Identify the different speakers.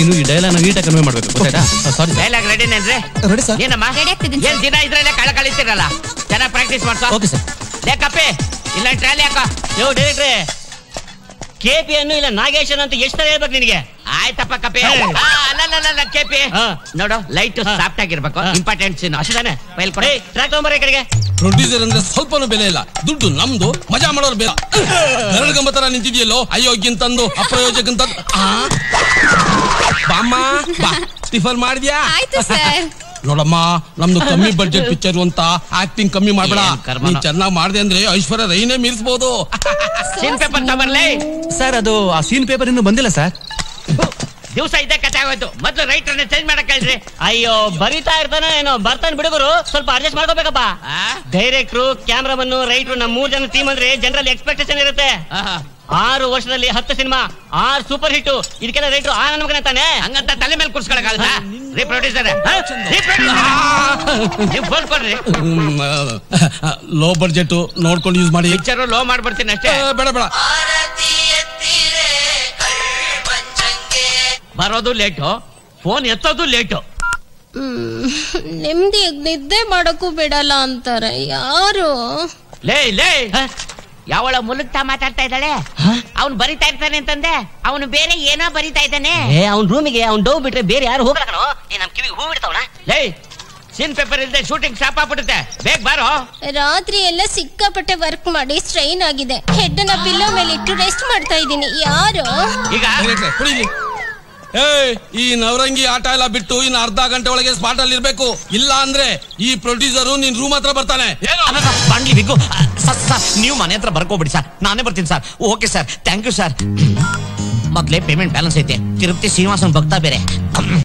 Speaker 1: ನೀನು ಈ ಡೈಲಾಗ್ ನೀಟಾಗಿ ಕನ್ವೆ ಮಾಡ್ಬೇಕು ಗೊತ್ತಾಯ್ತಾ ಸಾರಿ
Speaker 2: ಡೈಲಾಗ್ ರೆಡಿನೇನ್ರಿ
Speaker 3: ರೆಡಿ ಸರ್
Speaker 2: ಏನಮ್ಮ
Speaker 4: Ready ಆಗ್ತಿದ್ದೀನಿ
Speaker 2: ಏನ್ ದಿನ ಇದ್ರಲ್ಲೇ ಕಳ ಕಳಿತೀರಲ್ಲ ಚೆನ್ನಾಗಿ ಪ್ರಾಕ್ಟೀಸ್ ಮಾಡ್ಸೋ
Speaker 1: ಓಕೆ ಸರ್
Speaker 2: ಲೇಕಪ್ಪಿ ಇಲ್ಲ ಟ್ರಾಲಿ ಹಾಕ
Speaker 5: ಯೋ ಡೈರೆಕ್ಟ್ರೆ ಕೆ ಪಿ ಅನ್ನು ಇಲ್ಲ ನಾಗೇಶನ್ ಅಂತ ಎಷ್ಟು ತರ ಹೇಳ್ಬೇಕು ನಿನಗೆ
Speaker 2: ಆಯ್ತಪ್ಪ ಕಪ್ಪಿ
Speaker 5: ಹೇ.
Speaker 2: ಆ, ಅಲ್ಲ ಅಲ್ಲ, ಅಲ್ಲ ಕೆಪಿ
Speaker 5: ಹಾ.
Speaker 2: ನೋಡು ಲೈಟ್
Speaker 5: ಹಾ.
Speaker 2: ಸಾಫ್ಟ್ ಆಗಿರ್ಬೇಕು
Speaker 5: ಹಾ.
Speaker 2: ಇಂಪಾರ್ಟೆಂಟ್ ಸೀನ್ ಅಷ್ಟೇ ಫೈಲ್ ಕೊಡಿ
Speaker 5: ಟ್ರ್ಯಾಕ್ ತಗೊಂಬರ ಈ ಕಡೆಗೆ
Speaker 6: ಪ್ರೊಡ್ಯೂಸರ್ ಅಂದ್ರೆ ಸ್ವಲ್ಪನೂ ಬೆಲೆ ಇಲ್ಲ ದುಡ್ಡು ನಮ್ದು ಮಜಾ ಮಾಡೋರು ಬೇಡ ಎರಡು ಗಂಬ ತರ ನಿಂತಿದ್ಯಲ್ಲೋ ಅಯೋಗ್ಯಂತಂದು ಅಪ್ರಯೋಜಕಂತಂದು ಆ? ಬಾಮ್ಮ ಬಾ ಟಿಫನ್ ಮಾಡಿದ್ಯಾ
Speaker 4: ಆಯ್ತು ಸರ್
Speaker 6: ನೋಡಮ್ಮ ನಮ್ದು ಕಮ್ಮಿ ಬಡ್ಜೆಟ್ ಪಿಕ್ಚರ್ ಅಂತ ಆಕ್ಟಿಂಗ್ ಕಮ್ಮಿ ಮಾಡ್ಬೇಡ
Speaker 2: ಏನ್ ಕರ್ಮನೋ.
Speaker 6: ನೀನ್ ಚೆನ್ನಾಗ್ ಮಾಡ್ದೆ ಅಂದ್ರೆ ಐಶ್ವರ್ಯ ರೈನೇ ಮೀರಿಸಬಹುದು
Speaker 2: ಸೀನ್ ಪೇಪರ್ ತಗೊಳ್ಳಿ
Speaker 1: ಸರ್ ಅದು ಆ ಸೀನ್ ಪೇಪರ್ ಇನ್ನೂ ಬಂದಿಲ್ಲ ಸರ್
Speaker 2: ದಿವಸ ಇದ್ದೇ ಕತೆ ಆಗೋಯ್ತು ಮೊದ್ಲು ರೈಟರ್ ಚೇಂಜ್ ಮಾಡಕ್ ಹೇಳ್ರಿ
Speaker 5: ಅಯ್ಯೋ ಬರಿತಾ ಇರ್ತಾನೆ ಏನೋ ಬರ್ತಾನೆ ಬಿಡುಗರು ಸ್ವಲ್ಪ ಅಡ್ಜಸ್ಟ್ ಮಾಡ್ಕೋಬೇಕಪ್ಪ
Speaker 2: ಆ?
Speaker 5: ಡೈರೆಕ್ಟ್ರು ಕ್ಯಾಮ್ರಾಮನ್ ರೈಟ್ರು ನಮ್ಮ ಮೂರ್ ಜನ ಟೀಮ್ ಅಂದ್ರೆ ಜನರಲ್ ಎಕ್ಸ್ಪೆಕ್ಟೇಷನ್ ಇರುತ್ತೆ
Speaker 2: ಆಹಾ.
Speaker 5: ಆರು ವರ್ಷದಲ್ಲಿ ಹತ್ತು ಸಿನಿಮಾ ಆರು ಸೂಪರ್ ಹಿಟ್ ಇದಕ್ಕೆಲ್ಲ ರೈಟ್ರು ಆ ನನ್ನ ಮಗನ ತಾನೆ
Speaker 2: ಹಂಗಂತ ತಲೆ ಮೇಲೆ ಕುರ್ಸ್ಕೊಳಕಾಗತ್ತಾ ರೀ ಪ್ರೊಡ್ಯೂಸರ್ ನೀವು ಫೋನ್ ಕೊಡ್ರಿ
Speaker 6: ಲೋ ಬಡ್ಜೆಟ್ ನೋಡ್ಕೊಂಡು ಯೂಸ್ ಮಾಡಿ
Speaker 2: ಪಿಕ್ಚರ್ ಲೋ ಮಾಡ್ಬಿಡ್ತೀನಿ
Speaker 6: ಏ,
Speaker 2: ಅಷ್ಟೇ
Speaker 6: ಬೇಡ ಬೇಡ
Speaker 2: ಬರೋದು ಲೇಟು ಫೋನ್ ಎತ್ತೋದು ಲೇಟು
Speaker 4: ನೆಮ್ಮದಿಯಾಗಿ ನಿದ್ದೆ ಮಾಡಕ್ಕೂ ಬಿಡಲ್ಲ ಅಂತಾರೆ ಯಾರು
Speaker 2: ಲೇ ಲೇ ಯಾವಳ ಮುಲುಗ್ತಾ ಮಾತಾಡ್ತಾ ಇದ್ದಾಳೆ ಅವ್ನು ಬರಿತಾ ಇರ್ತಾನೆ ಅಂತಂದೆ ಅವನು ಬೇರೆ ಏನೋ ಬರಿತಾ ಇದ್ದಾನೆ
Speaker 5: ಏ ಅವ್ನ ರೂಮಿಗೆ ಅವ್ನ್ ಡೌ ಬಿಟ್ರೆ ಬೇರೆ ಯಾರು ಹೋಗಲ್ಲ ಕಣೋ ಏ ನಮ್ ಕಿವಿಗೆ ಹೂ ಬಿಡ್ತಾವಣ
Speaker 2: ಲೇ ಸೀನ್ ಪೇಪರ್ ಇಲ್ಲದೆ ಶೂಟಿಂಗ್ ಸ್ಟಾಪ್ ಆಗ್ಬಿಡುತ್ತೆ ಬೇಗ ಬಾರೋ
Speaker 4: ರಾತ್ರಿ ಎಲ್ಲ ಸಿಕ್ಕಾಪಟ್ಟೆ ವರ್ಕ್ ಮಾಡಿ ಸ್ಟ್ರೈನ್ ಆಗಿದೆ ಹೆಡ್ ನ ಪಿಲ್ಲೋ ಮೇಲೆ ಇಟ್ಟು ರೆಸ್ಟ್ ಮಾಡ್ತಾ ಇದ್ದೀನಿ ಯಾರು
Speaker 2: ಈಗ
Speaker 6: ಡೈರೆಕ್ಟ್ರೆ, ಕುಡೀಲಿ ಏ ಈ ನವರಂಗಿ ಆಟ ಎಲ್ಲ ಬಿಟ್ಟು ಇನ್ನು ಅರ್ಧ ಗಂಟೆ ಒಳಗೆ ಸ್ಪಾಟ್ ಅಲ್ಲಿ ಇರ್ಬೇಕು ಇಲ್ಲ ಅಂದ್ರೆ ಈ ಪ್ರೊಡ್ಯೂಸರ್ ನಿನ್ ರೂಮ್ ಹತ್ರ ಬರ್ತಾನೆ ಏನು
Speaker 3: ಬಾಂಡ್ಲಿ ಬಿಗ್ಗು ಸರ್ ಸರ್ ನೀವು ಮನೆ ಹತ್ರ ಬರ್ಕೋಬಿಡಿ ಸರ್ ನಾನೇ ಬರ್ತೀನಿ sir okay sir thank you sir ಮೊದ್ಲೇ ಪೇಮೆಂಟ್ ಬ್ಯಾಲೆನ್ಸ್ ಐತೆ ತಿರುಪತಿ ಶ್ರೀನಿವಾಸನ್ ಭಕ್ತ ಬೇರೆ